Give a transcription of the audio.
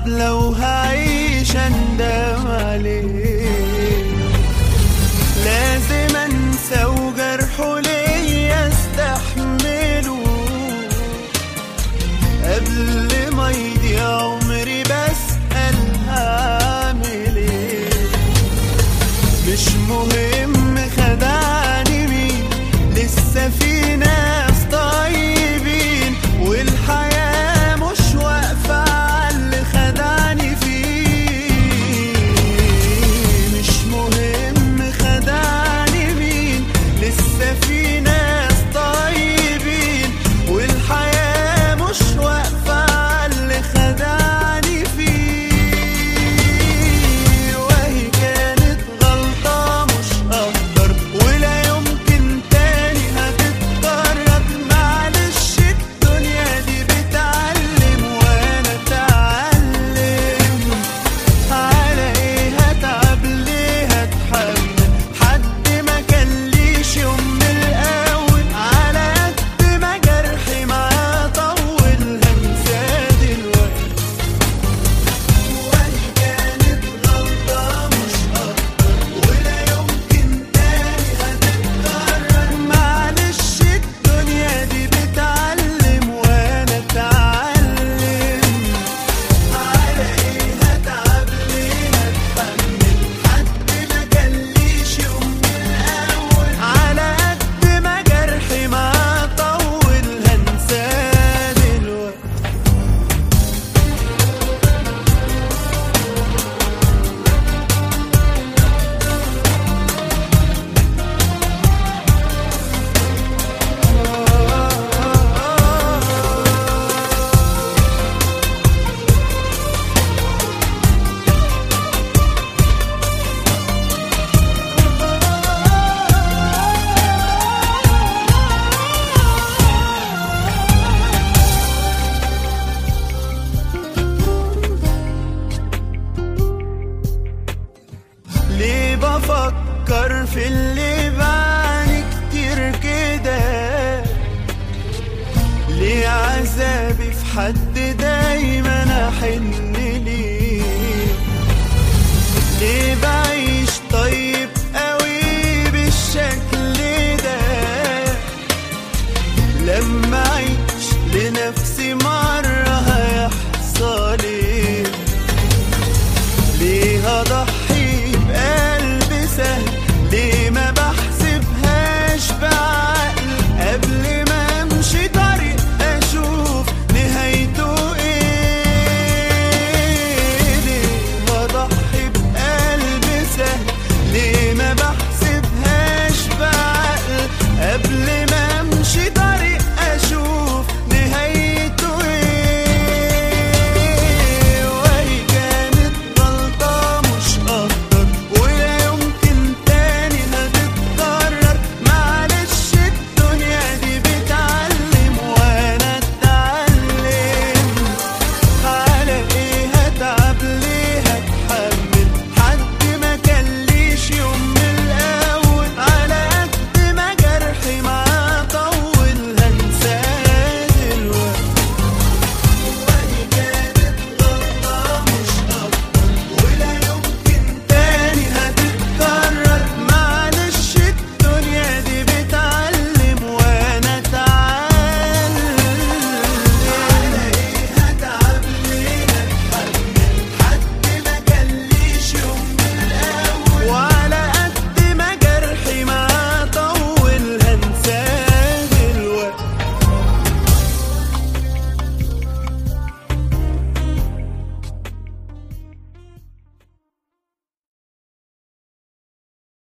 طب لو هعيش اندم عليه لازم انسى وجرحه ليا استحمله قبل ما يضيع عمري بسأل هعمل ايه مش مهم خدعني مين لسه في ناس طيبين والحياة مش واقفة على اللي خدعني فيه مش مهم خدعني مين لسه في ناس طيبين والحياة مش واقفة على اللي خدعني فيه وهي كانت غلطة مش هقدر ولا يمكن تاني هتتكرر معلش الدنيا دي بتعلم وانا اتعلم على ايه هتعب ليه هتحمل حد ما كان ليش يوم من الاول على قد ما جرحي معاه طول هنساه دلوقتي وهي كانت غلطة مش هقدر ولا يمكن تاني هتتكرر معلش الدنيا دي بتعلم وانا اتعلم على ايه هتعب ليه هتحمل حد ما كان ليش يوم من الاول على قد ما جرحي معاه طول هنساه دلوقتي ليه بفكر في اللي بعاني كتير كده ليه عذابي في حد دايما احن ليه ليه بعيش طيب قوي بالشكل ده لما اعيش لنفسي مرة